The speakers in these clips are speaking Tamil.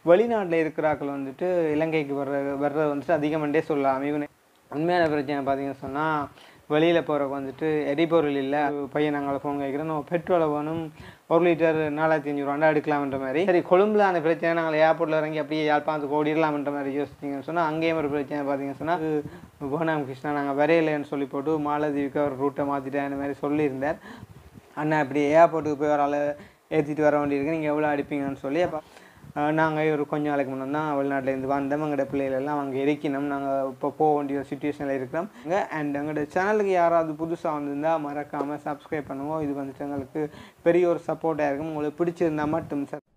வெளிநாட்டில் இருக்கிறாக்கள் வந்துட்டு இலங்கைக்கு வர்ற வர்றது வந்துட்டு அதிகமண்டே சொல்லலாம் இவனு உண்மையான பிரச்சனை பார்த்தீங்கன்னு சொன்னால் வெளியில் போகிறக்கு வந்துட்டு எரிபொருள் இல்லை பையன் நாங்கள் ஃபோன் கேட்குறோம் நம்ம பெட்ரோலை வேணும் ஒரு லிட்டர் நாலாயிரத்தி அஞ்சூறுவாண்டா எடுக்கலாம்ன்ற மாதிரி சரி கொழும்புல அந்த பிரச்சனை நாங்கள் ஏர்போர்ட்டில் இறங்கி அப்படியே யாழ்ப்பாணத்துக்கு ஓடிடலாம்ன்ற மாதிரி யோசிச்சிங்கன்னு சொன்னால் அங்கேயும் ஒரு பிரச்சனை பார்த்தீங்கன்னு சொன்னால் போனாம் கிருஷ்ணா நாங்கள் வரையிலேன்னு சொல்லி போட்டு மாலதீவுக்கு அவர் ரூட்டை மாற்றிட்டேன் அந்த மாதிரி சொல்லியிருந்தார் அண்ணா இப்படி ஏர்போர்ட்டுக்கு போய் ஒரு ஆளை ஏற்றிட்டு வர வேண்டியிருக்கு நீங்கள் எவ்வளோ அடிப்பீங்கன்னு சொல்லி அப்போ நாங்கள் ஒரு கொஞ்ச நாளைக்கு முன்னே தான் வெளிநாட்டிலேருந்து வந்தோம் எங்களோட பிள்ளைகள் எல்லாம் அங்கே இருக்கணும் நாங்கள் இப்போ போக வேண்டிய ஒரு சுச்சுவேஷனில் இருக்கிறோம் அண்ட் எங்களோட சேனலுக்கு யாராவது புதுசாக வந்திருந்தால் மறக்காமல் சப்ஸ்கிரைப் பண்ணுவோம் இது வந்துட்டு எங்களுக்கு பெரிய ஒரு சப்போர்ட்டாக இருக்கும் உங்களுக்கு பிடிச்சிருந்தா மட்டும் சார்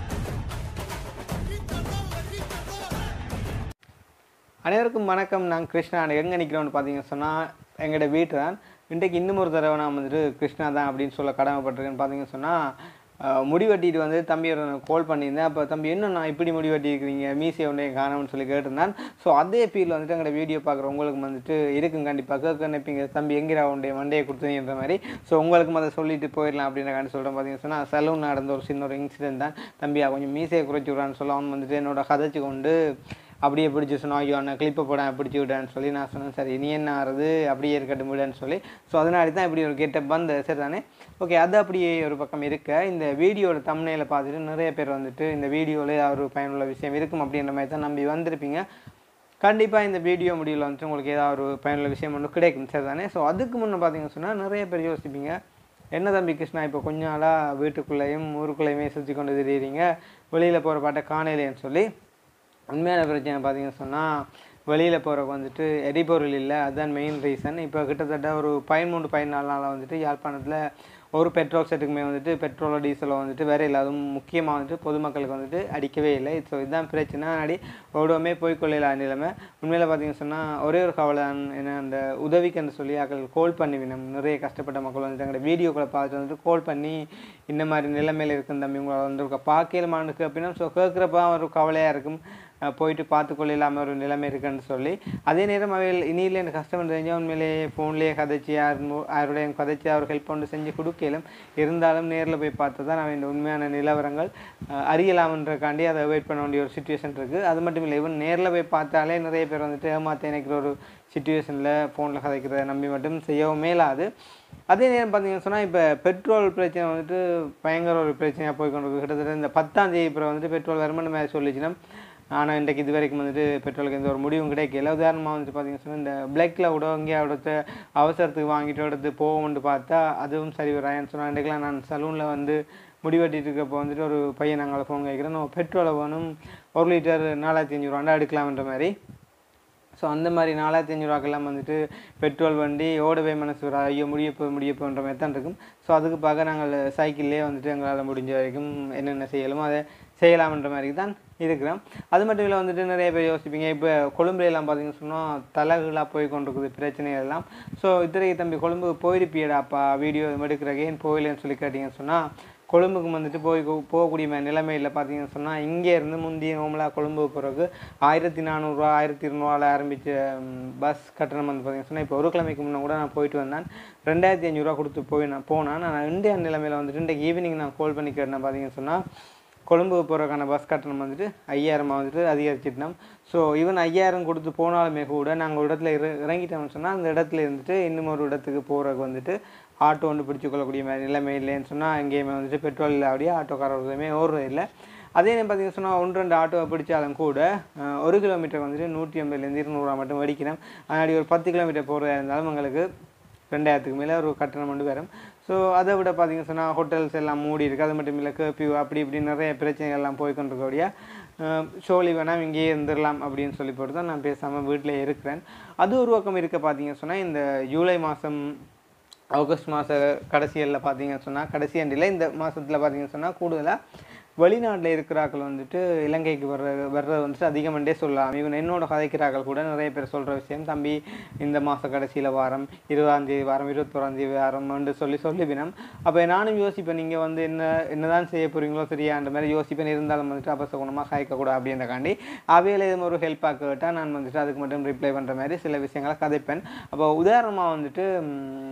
அனைவருக்கும் வணக்கம் நான் கிருஷ்ணா எங்கே நிற்கிறோன்னு பார்த்தீங்கன்னு சொன்னால் எங்களோட வீட்டு தான் இன்றைக்கு இன்னும் ஒரு தடவை நான் வந்துட்டு கிருஷ்ணா தான் அப்படின்னு சொல்ல கடமைப்பட்டிருக்கேன்னு பார்த்தீங்கன்னு சொன்னால் முடி வெட்டிட்டு வந்து தம்பி கால் பண்ணியிருந்தேன் அப்போ தம்பி என்ன நான் இப்படி முடி வெட்டியிருக்கிறீங்க மீசை ஒன்றே காணோம்னு சொல்லி கேட்டிருந்தான் ஸோ அதே ஃபீல் வந்துட்டு எங்களோட வீடியோ பார்க்குற உங்களுக்கு வந்துட்டு இருக்கும் கண்டிப்பாக கேட்க நினைப்பீங்க தம்பி எங்கிரா உடைய மண்டையை கொடுத்தீங்கன்ற மாதிரி ஸோ உங்களுக்கும் அதை சொல்லிட்டு போயிடலாம் அப்படின்னு காண்டி சொல்கிறேன் பார்த்தீங்கன்னு சொன்னால் சலூன் நடந்த ஒரு சின்ன ஒரு இன்சிடென்ட் தான் தம்பி கொஞ்சம் மீசையை குறைச்சி விட்றான்னு சொல்ல அவன் வந்துட்டு என்னோட கதைச்சு கொண்டு அப்படியே பிடிச்சி சொன்னான் ஐயோ அண்ணன் கிளிப்பை போட பிடிச்சி விட்டேன்னு சொல்லி நான் சொன்னேன் சரி நீ என்ன ஆறுது அப்படியே இருக்கட்டும் விடன்னு சொல்லி ஸோ அதனால தான் இப்படி ஒரு கெட்டப் வந்து சரி தானே ஓகே அது அப்படியே ஒரு பக்கம் இருக்க இந்த வீடியோட தம்னையில் பார்த்துட்டு நிறைய பேர் வந்துட்டு இந்த வீடியோவில் ஒரு பயனுள்ள விஷயம் இருக்கும் அப்படின்ற மாதிரி தான் நம்பி வந்திருப்பீங்க கண்டிப்பாக இந்த வீடியோ முடிவில் வந்துட்டு உங்களுக்கு ஏதாவது ஒரு பயனுள்ள விஷயம் ஒன்று கிடைக்கும் சரி தானே ஸோ அதுக்கு முன்னே பார்த்தீங்கன்னு சொன்னால் நிறைய பேர் யோசிப்பீங்க என்ன தம்பி கிருஷ்ணா இப்போ கொஞ்ச நாளாக வீட்டுக்குள்ளேயும் ஊருக்குள்ளேயுமே சுற்றி கொண்டு திரியிறீங்க வெளியில் போகிற பாட்டை காணலையேன்னு சொல்லி உண்மையான பிரச்சனை பார்த்தீங்கன்னு சொன்னால் வெளியில் போகிறக்கு வந்துட்டு எரிபொருள் இல்லை அதுதான் மெயின் ரீசன் இப்போ கிட்டத்தட்ட ஒரு பதிமூன்று பதினாலு நாளாக வந்துட்டு யாழ்ப்பாணத்தில் ஒரு பெட்ரோல் செட்டுக்குமே வந்துட்டு பெட்ரோலோ டீசலோ வந்துட்டு வேற இல்லை அதுவும் முக்கியமாக வந்துட்டு பொதுமக்களுக்கு வந்துட்டு அடிக்கவே இல்லை ஸோ இதுதான் பிரச்சனை அடி ஓடுவோமே போய்க்கொள்ளல நிலைமை உண்மையில் பார்த்தீங்கன்னு சொன்னால் ஒரே ஒரு கவலை என்ன அந்த உதவிக்குன்னு சொல்லி ஆக்கள் கோல் பண்ணி வினம் நிறைய கஷ்டப்பட்ட மக்கள் வந்துட்டு எங்களோட வீடியோக்களை பார்த்துட்டு வந்துட்டு கோல் பண்ணி இந்த மாதிரி நிலைமையில் இருக்கும் தம்பி உங்களை வந்து பார்க்கலாமான்னு அப்படின்னா ஸோ கேட்குறப்ப ஒரு கவலையாக இருக்கும் போயிட்டு பார்த்துக்கொள்ள இல்லாமல் ஒரு நிலைமை இருக்குன்னு சொல்லி அதே நேரம் அவைகள் இனியில் எனக்கு கஷ்டம் தெரிஞ்சால் உண்மையிலேயே ஃபோன்லேயே கதைச்சி யார் யாருடைய கதைச்சி அவர் ஹெல்ப் பண்ணி செஞ்சு கொடுக்கலும் இருந்தாலும் நேரில் போய் பார்த்து தான் நான் இந்த உண்மையான நிலவரங்கள் அறியலாம்ன்றக்காண்டி அதை வெயிட் பண்ண வேண்டிய ஒரு சுச்சுவேஷன் இருக்குது அது மட்டும் இல்லை ஈவன் நேரில் போய் பார்த்தாலே நிறைய பேர் வந்துட்டு ஏமாத்த நினைக்கிற ஒரு சுச்சுவேஷனில் ஃபோனில் கதைக்கிறத நம்பி மட்டும் செய்யவும் மேலாது அதே நேரம் பார்த்தீங்கன்னு சொன்னால் இப்போ பெட்ரோல் பிரச்சனை வந்துட்டு பயங்கர ஒரு பிரச்சனையாக போய் கொண்டு கிட்டத்தட்ட இந்த பத்தாம் தேதி அப்புறம் வந்துட்டு பெட்ரோல் வருமானம் மேலே சொல்லிச்சுன்னா ஆனால் இன்றைக்கு இது வரைக்கும் வந்துட்டு பெட்ரோலுக்கு எந்த ஒரு முடிவும் கிடைக்கல உதாரணமாக வந்துட்டு பார்த்தீங்கன்னா சொன்னால் இந்த பிளாக்கில் விட இங்கே எடுத்து அவசரத்துக்கு வாங்கிட்டு எடுத்து போவோம்னு பார்த்தா அதுவும் சரி வராயன்னு சொன்னால் இன்றைக்கெலாம் நான் சலூனில் வந்து முடிவெட்டிட்டு இருக்கப்போ வந்துட்டு ஒரு பையன் நாங்கள் ஃபோன் கேட்குறேன் நம்ம பெட்ரோலை வேணும் ஒரு லிட்டர் நாலாயிரத்தி அஞ்சூறுவாண்டா எடுக்கலாம்ன்ற மாதிரி ஸோ அந்த மாதிரி நாலாயிரத்தி அஞ்சூறுவாக்கெல்லாம் வந்துட்டு பெட்ரோல் வண்டி ஓடவே மனசு வர ஐயோ முடிய போய் முடிய போன்ற மாதிரி தான் இருக்கும் ஸோ அதுக்கு பார்க்க நாங்கள் சைக்கிள்லேயே வந்துட்டு எங்களால் முடிஞ்ச வரைக்கும் என்னென்ன செய்யலுமோ அதை செய்யலாம்ன்ற மாதிரி தான் இருக்கிறோம் அது மட்டும் இல்லை வந்துட்டு நிறைய பேர் யோசிப்பீங்க இப்போ கொழும்புலாம் பார்த்தீங்கன்னு சொன்னால் தலைகளாக போய் கொண்டிருக்குது பிரச்சனைகள் எல்லாம் ஸோ இத்தனைக்கு தம்பி கொழும்பு போயிருப்பியடாப்பா வீடியோ எடுக்கிறக்கு ஏன் போகலன்னு சொல்லி கேட்டிங்கன்னு சொன்னால் கொழும்புக்கு வந்துட்டு போய் போகக்கூடிய நிலைமையில் பார்த்தீங்கன்னு சொன்னால் இங்கேருந்து முந்தைய நோமலாக கொழும்பு போகிறதுக்கு ஆயிரத்தி நானூறுரூவா ஆயிரத்தி இருநூறுவாவில் ஆரம்பித்த பஸ் கட்டணம் வந்து பார்த்தீங்கன்னு சொன்னால் இப்போ ஒரு கிழமைக்கு முன்னே கூட நான் போயிட்டு வந்தேன் ரெண்டாயிரத்தி அஞ்சூறுரூவா கொடுத்து போய் நான் போனேன் நான் இந்தியா நிலைமையில் வந்துட்டு இன்றைக்கு ஈவினிங் நான் கால் பண்ணி கேட்டேன் பார்த்தீங்கன்னு சொன்னால் கொழும்பு போகிறதுக்கான பஸ் கட்டணம் வந்துட்டு ஐயாயிரமாக வந்துட்டு அதிகரிச்சிட்டோம் ஸோ ஈவன் ஐயாயிரம் கொடுத்து போனாலுமே கூட நாங்கள் ஒரு இடத்துல இற இறங்கிட்டோம்னு சொன்னால் அந்த இடத்துல இருந்துட்டு இன்னும் ஒரு இடத்துக்கு போகிறதுக்கு வந்துட்டு ஆட்டோ ஒன்று பிடிச்சி கொள்ளக்கூடிய மாதிரி நிலைமை இல்லைன்னு சொன்னால் எங்கேயுமே வந்துட்டு பெட்ரோல் இல்லை அப்படியே ஆட்டோக்காரர்களுமே ஓடுறது இல்லை அதே நேரம் பார்த்தீங்கன்னு சொன்னால் ஒன்று ரெண்டு ஆட்டோவை பிடிச்சாலும் கூட ஒரு கிலோமீட்டர் வந்துட்டு நூற்றி ஐம்பதுலேருந்து இருநூறுவா மட்டும் வடிக்கிறோம் அதனாடி ஒரு பத்து கிலோமீட்டர் போகிறதா இருந்தாலும் எங்களுக்கு ரெண்டாயிரத்துக்கு மேலே ஒரு கட்டணம் கொண்டு வரும் ஸோ அதை விட பார்த்தீங்கன்னு சொன்னால் ஹோட்டல்ஸ் எல்லாம் மூடி இருக்குது அது மட்டும் இல்லை கர்ஃபியூ அப்படி இப்படி நிறைய பிரச்சனைகள் எல்லாம் போய் கொண்டிருக்கக்கூடிய ஷோலி வேணாம் இங்கேயே இருந்துடலாம் அப்படின்னு சொல்லி போட்டு தான் நான் பேசாமல் வீட்டில் இருக்கிறேன் அது ஒரு பக்கம் இருக்க பார்த்தீங்கன்னு சொன்னால் இந்த ஜூலை மாதம் ஆகஸ்ட் மாத கடைசியில் பார்த்தீங்கன்னு சொன்னால் கடைசி ஆண்டில் இந்த மாதத்தில் பார்த்தீங்கன்னு சொன்னால் கூடுதலாக வெளிநாட்டில் இருக்கிறாக்கள் வந்துட்டு இலங்கைக்கு வர்ற வர்றது வந்துட்டு அதிகமண்டே சொல்லலாம் இவன் என்னோட கதைக்கிறாக்கள் கூட நிறைய பேர் சொல்கிற விஷயம் தம்பி இந்த மாத கடைசியில் வாரம் இருபதாந்தேதி வாரம் இருபத்தோராந்தேதி வாரம் வந்து சொல்லி சொல்லிவினம் அப்போ நானும் யோசிப்பேன் நீங்கள் வந்து என்ன என்னதான் செய்ய போகிறீங்களோ சரியான்ற மாதிரி யோசிப்பேன் இருந்தாலும் வந்துட்டு அபசகுணமாக காய்க்கக்கூடாது அப்படின்றக்காண்டி அவையில் எதுவும் ஒரு ஹெல்ப்பாக கேட்டால் நான் வந்துட்டு அதுக்கு மட்டும் ரிப்ளை பண்ணுற மாதிரி சில விஷயங்களை கதைப்பேன் அப்போ உதாரணமாக வந்துட்டு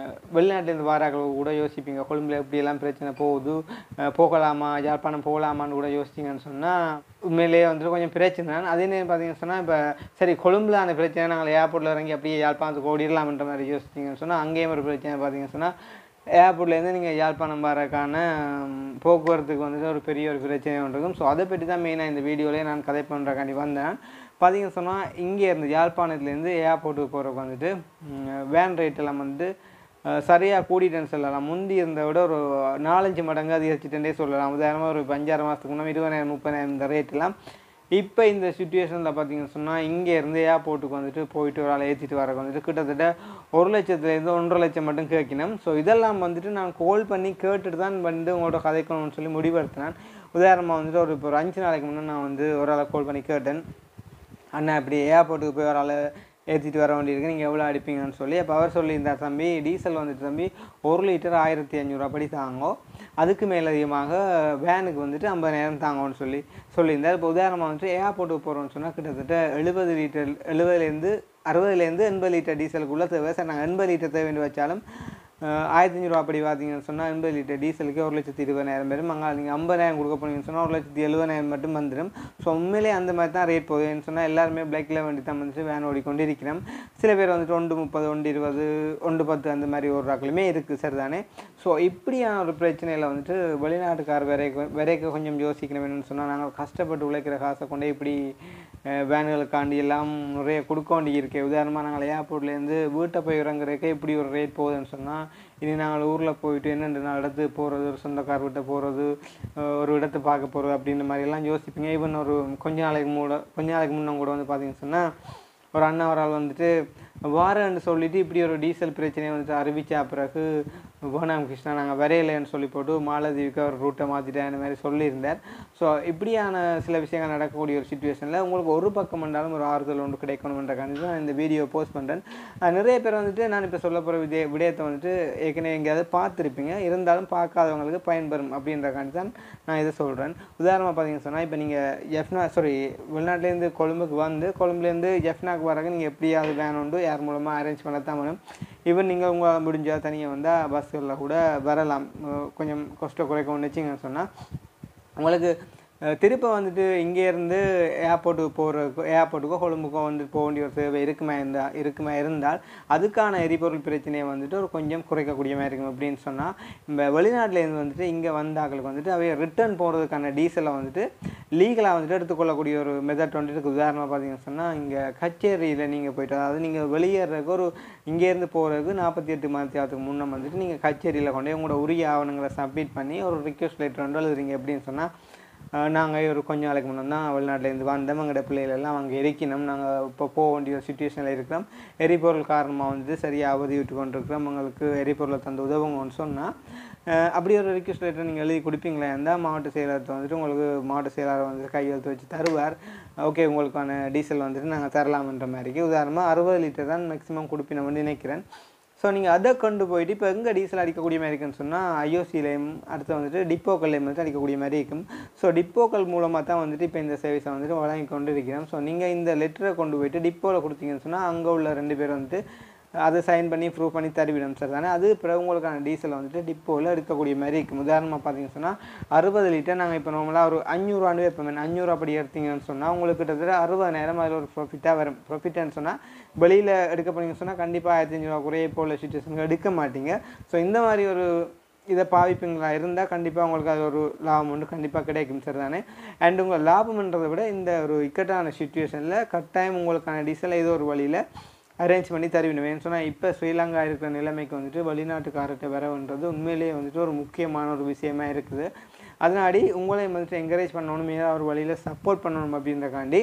வெளிநாட்டிலேருந்து வாராக்கள் கூட யோசிப்பீங்க கொழும்புல எப்படியெல்லாம் பிரச்சனை போகுது அஹ் போகலாமா யாழ்ப்பாணம் போகலாமான்னு கூட யோசிச்சிங்கன்னு சொன்னால் உண்மையிலேயே வந்துட்டு கொஞ்சம் பிரச்சனை தான் அதே நேரம் பார்த்தீங்கன்னு சொன்னால் இப்போ சரி கொழும்புல அந்த பிரச்சனை நாங்கள் ஏர்போர்ட்டில் இறங்கி அப்படியே யாழ்ப்பாணத்துக்கு ஓடிடலாம்ன்ற மாதிரி யோசிச்சிங்கன்னு சொன்னால் அங்கேயும் ஒரு பிரச்சனை பார்த்தீங்கன்னு சொன்னால் ஏர்போர்ட்லேருந்து நீங்கள் யாழ்ப்பாணம் வரக்கான ம், போக்குவரத்துக்கு வந்துட்டு ஒரு பெரிய ஒரு பிரச்சனை ஒன்று இருக்கும் ஸோ அதை பற்றி தான் மெயினாக இந்த வீடியோலேயே நான் கதை பண்ணுறக்காண்டி வந்தேன் பார்த்தீங்கன்னு சொன்னால் இங்கே இருந்து யாழ்ப்பாணத்துலேருந்து ஏர்போர்ட்டுக்கு போகிறதுக்கு வந்துட்டு வேன் ரேட் எல்லாம் வந்து சரியாக கூடிட்டேன்னு சொல்லலாம் முந்தி இருந்த விட ஒரு நாலஞ்சு மடங்கு அதிகரிச்சுட்டே சொல்லலாம் உதாரணமாக ஒரு இப்ப அஞ்சாறு மாதத்துக்கு முன்னாடி இருபதாயிரம் முப்பதாயிரம் இந்த ரேட்டெல்லாம் இப்போ இந்த சுச்சுவேஷனில் பார்த்தீங்கன்னு சொன்னால் இங்கே இருந்து ஏர்போர்ட்டுக்கு வந்துட்டு போயிட்டு ஒரு ஆளை ஏற்றிட்டு வரக்கு வந்துட்டு கிட்டத்தட்ட ஒரு லட்சத்துலேருந்து ஒன்றரை லட்சம் மட்டும் கேட்கணும் ஸோ இதெல்லாம் வந்துட்டு நான் கால் பண்ணி கேட்டுட்டு தான் வந்து உங்களோட கதைக்கணும்னு சொல்லி முடிவெடுத்தேன் உதாரணமாக வந்துட்டு ஒரு இப்போ ஒரு அஞ்சு நாளைக்கு முன்னே நான் வந்து ஒரு ஆளை கால் பண்ணி கேட்டேன் அண்ணா இப்படி ஏர்போர்ட்டுக்கு போய் ஒரு ஆளை ஏற்றிட்டு வர வேண்டியிருக்கு நீங்கள் எவ்வளோ அடிப்பீங்கன்னு சொல்லி அப்போ அவர் சொல்லியிருந்தார் தம்பி டீசல் வந்துட்டு தம்பி ஒரு லிட்டர் ஆயிரத்தி ஐநூறுரூவா படி தாங்கோ அதுக்கு மேலதிகமாக வேனுக்கு வந்துட்டு ஐம்பதாயிரம் தாங்கோன்னு சொல்லி சொல்லியிருந்தார் இப்போ உதாரணமாக வந்துட்டு ஏர்போர்ட்டுக்கு போகிறோம்னு சொன்னால் கிட்டத்தட்ட எழுபது லிட்டர் எழுபதுலேருந்து அறுபதுலேருந்து எண்பது லிட்டர் டீசலுக்குள்ளே தேவை சார் நாங்கள் எண்பது லிட்டர் தேவைன்னு வச்சாலும் அஹ் ஆயிரத்தி அஞ்சூறுவா அப்படி பார்த்தீங்கன்னு சொன்னால் எண்பது லிட்டர் டீசலுக்கு ஒரு லட்சத்தி இருபதாயிரம் பேரும் அங்கே நீங்கள் ஐம்பதாயிரம் கொடுக்க போனீங்கன்னு சொன்னால் ஒரு லட்சத்தி எழுபதாயிரம் மட்டும் வந்துடும் ஸோ உண்மையிலே அந்த மாதிரி தான் ரேட் போகுதுன்னு சொன்னால் எல்லாருமே பிளாக்ல வண்டி தான் வந்துட்டு வேன் ஓடிக்கொண்டு இருக்கிறோம் சில பேர் வந்துட்டு ஒன்று முப்பது ஒன்று இருபது ஒன்று பத்து அந்த மாதிரி ஒரு ராக்களுமே இருக்குது சார் தானே ஸோ இப்படியான ஒரு பிரச்சனையில் வந்துட்டு வெளிநாட்டுக்கார் விரைக்க விரைக்க கொஞ்சம் யோசிக்கணும் என்னன்னு சொன்னால் நாங்கள் கஷ்டப்பட்டு உழைக்கிற காசை கொண்டே இப்படி அஹ், வேன்களுக்காண்டி எல்லாம் நிறைய கொடுக்க வேண்டி இருக்கு உதாரணமாக நாங்கள் ஏர்போர்ட்லேருந்து வீட்டை போய் இறங்குறதுக்கே இப்படி ஒரு ரேட் போகுதுன்னு சொன்னால் இனி நாங்கள் ஊரில் போயிட்டு என்னென்ன நாலு இடத்துக்கு போகிறது ஒரு சொந்தக்கார் வீட்டை போகிறது ஒரு இடத்தை பார்க்க போகிறது அப்படின்ற மாதிரி எல்லாம் யோசிப்பீங்க ஈவன் ஒரு கொஞ்ச நாளைக்கு மூட கொஞ்ச நாளைக்கு முன்ன கூட வந்து பார்த்தீங்கன்னு சொன்னால் ஒரு அண்ணன் ஒரு ஆள் வந்துட்டு வாரன்னு சொல்லிட்டு இப்படி ஒரு டீசல் பிரச்சனையை வந்துட்டு அறிவிச்ச பிறகு வேணாம் கிருஷ்ணா நாங்கள் வரையலைன்னு சொல்லி போட்டு மாலதீவுக்கு அவர் ரூட்டை மாற்றிட்டேன் அந்த மாதிரி சொல்லியிருந்தார் ஸோ இப்படியான சில விஷயங்கள் நடக்கக்கூடிய ஒரு சுச்சுவேஷனில் உங்களுக்கு ஒரு பக்கம் வந்தாலும் ஒரு ஆறுதல் ஒன்று கிடைக்கணுன்றக்காண்டி தான் இந்த வீடியோ போஸ்ட் பண்ணுறேன் நிறைய பேர் வந்துட்டு நான் இப்போ சொல்ல போகிற விஜய விடயத்தை வந்துட்டு ஏற்கனவே எங்கேயாவது பார்த்துருப்பீங்க இருந்தாலும் பார்க்காதவங்களுக்கு பயன்பெறும் அப்படின்றக்காண்டி தான் நான் இதை சொல்கிறேன் உதாரணமாக பார்த்தீங்கன்னு சொன்னால் இப்போ நீங்கள் எஃப்னா சாரி வெளிநாட்டிலேருந்து கொழும்புக்கு வந்து கொழும்புலேருந்து எஃப்னாக்கு வரக்கு நீங்கள் எப்படியாவது வேணும்னு யார் மூலமாக அரேஞ்ச் பண்ண தான் வேணும் ஈவன் நீங்கள் உங்கள் முடிஞ்சால் தனியாக வந்தால் பஸ்ஸுகளில் கூட வரலாம் அஹ் கொஞ்சம் கஷ்டம் குறைக்க வச்சிங்கன்னு சொன்னால் உங்களுக்கு அஹ், திருப்ப வந்துட்டு இங்கேருந்து ஏர்போர்ட்டுக்கு போகிறதுக்கோ ஏர்போர்ட்டுக்கோ கொழும்புக்கோ வந்து போக வேண்டிய ஒரு தேவை இருக்குமா இருந்தால் இருக்குமா இருந்தால் அதுக்கான எரிபொருள் பிரச்சனையை வந்துட்டு ஒரு கொஞ்சம் குறைக்கக்கூடிய மாதிரி இருக்கும் அப்படின்னு சொன்னால் இந்த வெளிநாட்டிலேருந்து வந்துட்டு இங்கே வந்தாக்களுக்கு வந்துட்டு அவைய ரிட்டர்ன் போகிறதுக்கான டீசலை வந்துட்டு லீகலாக வந்துட்டு எடுத்துக்கொள்ளக்கூடிய ஒரு மெத்தட் வந்துட்டு இருக்குது உதாரணமாக பார்த்தீங்கன்னு சொன்னால் இங்கே கச்சேரியில் நீங்கள் போயிட்டு அதாவது நீங்கள் வெளியேறதுக்கு ஒரு இங்கேருந்து போகிறதுக்கு நாற்பத்தி எட்டு மாதத்துக்கு முன்னே வந்துட்டு நீங்கள் கச்சேரியில் கொண்டு போய் உங்களோட உரிய ஆவணங்களை சப்மிட் பண்ணி ஒரு ரிக்வஸ்ட் லெட்டர் வந்து எழுதுறீங்க எப்படின்னு சொன்னால் நாங்கள் ஒரு கொஞ்ச நாளைக்கு முன்னே தான் வெளிநாட்டிலேருந்து வந்தோம் எங்களோட பிள்ளைகள் எல்லாம் அங்கே இருக்கணும் நாங்கள் இப்போ போக வேண்டிய ஒரு சுச்சுவேஷனில் இருக்கிறோம் எரிபொருள் காரணமாக வந்து சரியாக அவதி விட்டு கொண்டிருக்கிறோம் உங்களுக்கு எரிபொருளை தந்து உதவுங்கன்னு சொன்னால் அப்படி ஒரு ரிக்வஸ்ட் லெட்டர் நீங்கள் எழுதி கொடுப்பீங்களா இருந்தால் மாவட்ட செயலாளர் வந்துட்டு உங்களுக்கு மாவட்ட செயலாளர் வந்து கையெழுத்து வச்சு தருவார் ஓகே உங்களுக்கான டீசல் வந்துட்டு நாங்கள் தரலாம்ன்ற மாதிரிக்கு உதாரணமாக அறுபது லிட்டர் தான் மேக்ஸிமம் கொடுப்பினோம்னு நினைக்கிறேன் ஸோ நீங்கள் அதை கொண்டு போயிட்டு இப்போ எங்கே டீசல் அடிக்கக்கூடிய மாதிரி இருக்குன்னு சொன்னால் ஐஓசிலையும் அடுத்து வந்துட்டு டிப்போக்கள்லையும் வந்துட்டு அடிக்கக்கூடிய மாதிரி இருக்கும் ஸோ டிப்போக்கள் மூலமாக தான் வந்துட்டு இப்போ இந்த சர்வீஸை வந்துட்டு வழங்கி கொண்டு இருக்கிறோம் ஸோ நீங்கள் இந்த லெட்டரை கொண்டு போயிட்டு டிப்போவில் கொடுத்தீங்கன்னு சொன்னால் அங்கே உள்ள ரெண்டு பேர் வந்துட்டு அதை சைன் பண்ணி ப்ரூவ் பண்ணி தருவிடும் சார் தானே அது பிறகு உங்களுக்கான டீசல் வந்துட்டு டிப்போவில் எடுக்கக்கூடிய மாதிரி இருக்கும் உதாரணமாக பார்த்தீங்கன்னு சொன்னால் அறுபது லிட்டர் நாங்கள் இப்போ நார்மலாக ஒரு அஞ்சூறுவாண்டு வைப்போம் அஞ்சூறு அப்படி எடுத்தீங்கன்னு சொன்னால் உங்களுக்கு கிட்டத்தட்ட அறுபதாயிரம் அதில் ஒரு ப்ராஃபிட்டாக வரும் ப்ராஃபிட்னு சொன்னால் வெளியில் எடுக்க போனீங்கன்னு சொன்னால் கண்டிப்பாக ஆயிரத்தி அஞ்சூறுவா குறைய இப்போ உள்ள சுச்சுவேஷனுக்கு எடுக்க மாட்டீங்க ஸோ இந்த மாதிரி ஒரு இதை பாவிப்பீங்களா இருந்தால் கண்டிப்பாக உங்களுக்கு அது ஒரு லாபம் ஒன்று கண்டிப்பாக கிடைக்கும் சார் தானே அண்ட் உங்கள் லாபம்ன்றதை விட இந்த ஒரு இக்கட்டான சுச்சுவேஷனில் கட்டாயம் உங்களுக்கான டீசல் ஏதோ ஒரு வழியில் அரேஞ்ச் பண்ணி தருவினோம் ஏன்னு சொன்னால் இப்போ ஸ்ரீலங்கா இருக்கிற நிலைமைக்கு வந்துட்டு வெளிநாட்டுக்காரர்கிட்ட வரவுன்றது உண்மையிலேயே வந்துட்டு ஒரு முக்கியமான ஒரு விஷயமா இருக்குது அதனாடி உங்களையும் வந்துட்டு என்கரேஜ் பண்ணணும் ஏதாவது ஒரு வழியில் சப்போர்ட் பண்ணணும் அப்படின்றக்காண்டி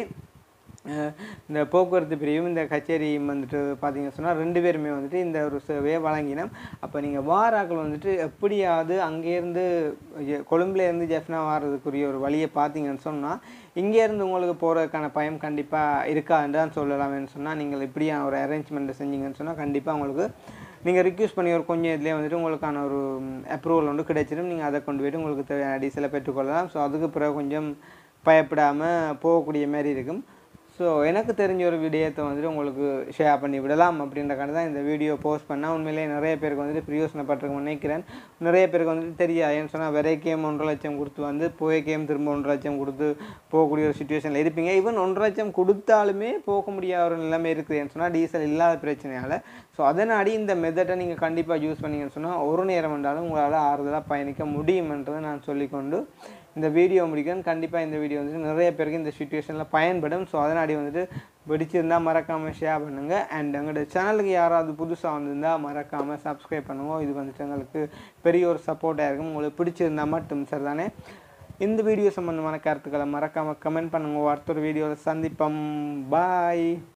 அஹ் இந்த போக்குவரத்து பிரிவும் இந்த கச்சேரியும் வந்துட்டு பார்த்தீங்கன்னு சொன்னால் ரெண்டு பேருமே வந்துட்டு இந்த ஒரு சேவையை வழங்கினோம் அப்போ நீங்கள் வாராக்கள் வந்துட்டு எப்படியாவது அங்கேருந்து எ- கொழும்புலேருந்து ஜெஃப்னா வாரதுக்குரிய ஒரு வழியை பார்த்தீங்கன்னு சொன்னால் இங்கேருந்து உங்களுக்கு போகிறதுக்கான பயம் கண்டிப்பாக இருக்காதுன்னு தான் சொல்லலாம்னு சொன்னால் நீங்கள் இப்படியான ஒரு அரேஞ்ச்மெண்ட்டை செஞ்சீங்கன்னு சொன்னால் கண்டிப்பாக உங்களுக்கு நீங்கள் ரிக்வஸ்ட் பண்ணி ஒரு கொஞ்சம் இதுலேயே வந்துட்டு உங்களுக்கான ஒரு அப்ரூவல் வந்து கிடைச்சிடும் நீங்கள் அதை கொண்டு போயிட்டு உங்களுக்கு தேவையான டீசலை பெற்றுக்கொள்ளலாம் ஸோ அதுக்கு பிறகு கொஞ்சம் பயப்படாமல் போகக்கூடிய மாதிரி இருக்கும் ஸோ எனக்கு தெரிஞ்ச ஒரு விடயத்தை வந்துட்டு உங்களுக்கு ஷேர் பண்ணி விடலாம் அப்படின்றக்காண்டி தான் இந்த வீடியோ போஸ்ட் பண்ணால் உண்மையிலேயே நிறைய பேருக்கு வந்துட்டு பிரயோசனப்பட்டிருக்கும்னு நினைக்கிறேன் நிறைய பேருக்கு வந்துட்டு தெரியாது ஏன்னு சொன்னால் விரைக்கேம் ஒன்றரை லட்சம் கொடுத்து வந்து போய்க்கேம் திரும்ப ஒன்றரை லட்சம் கொடுத்து போகக்கூடிய ஒரு சுச்சுவேஷனில் இருப்பீங்க ஈவன் ஒன்றரை லட்சம் கொடுத்தாலுமே போக முடியாத ஒரு நிலைமை இருக்குதுன்னு சொன்னால் டீசல் இல்லாத பிரச்சனையால் ஸோ அதனாடி இந்த மெத்தடை நீங்கள் கண்டிப்பாக யூஸ் பண்ணீங்கன்னு சொன்னால் ஒரு நேரம் வந்தாலும் உங்களால் ஆறுதலாக பயணிக்க முடியுமென்றதை நான் சொல்லிக்கொண்டு இந்த வீடியோ முடிக்கிறேன் கண்டிப்பாக இந்த வீடியோ வந்துட்டு நிறைய பேருக்கு இந்த சுச்சுவேஷனில் பயன்படும் ஸோ அதனாடி வந்துட்டு பிடிச்சிருந்தா மறக்காமல் ஷேர் பண்ணுங்கள் அண்ட் எங்களோட சேனலுக்கு யாராவது புதுசாக வந்திருந்தால் மறக்காமல் சப்ஸ்கிரைப் பண்ணுங்க இது வந்துட்டு எங்களுக்கு பெரிய ஒரு சப்போர்ட்டாக இருக்கும் உங்களுக்கு பிடிச்சிருந்தா மட்டும் சார் தானே இந்த வீடியோ சம்மந்தமான கருத்துக்களை மறக்காமல் கமெண்ட் பண்ணுங்க அடுத்த ஒரு வீடியோவில் சந்திப்போம் பாய்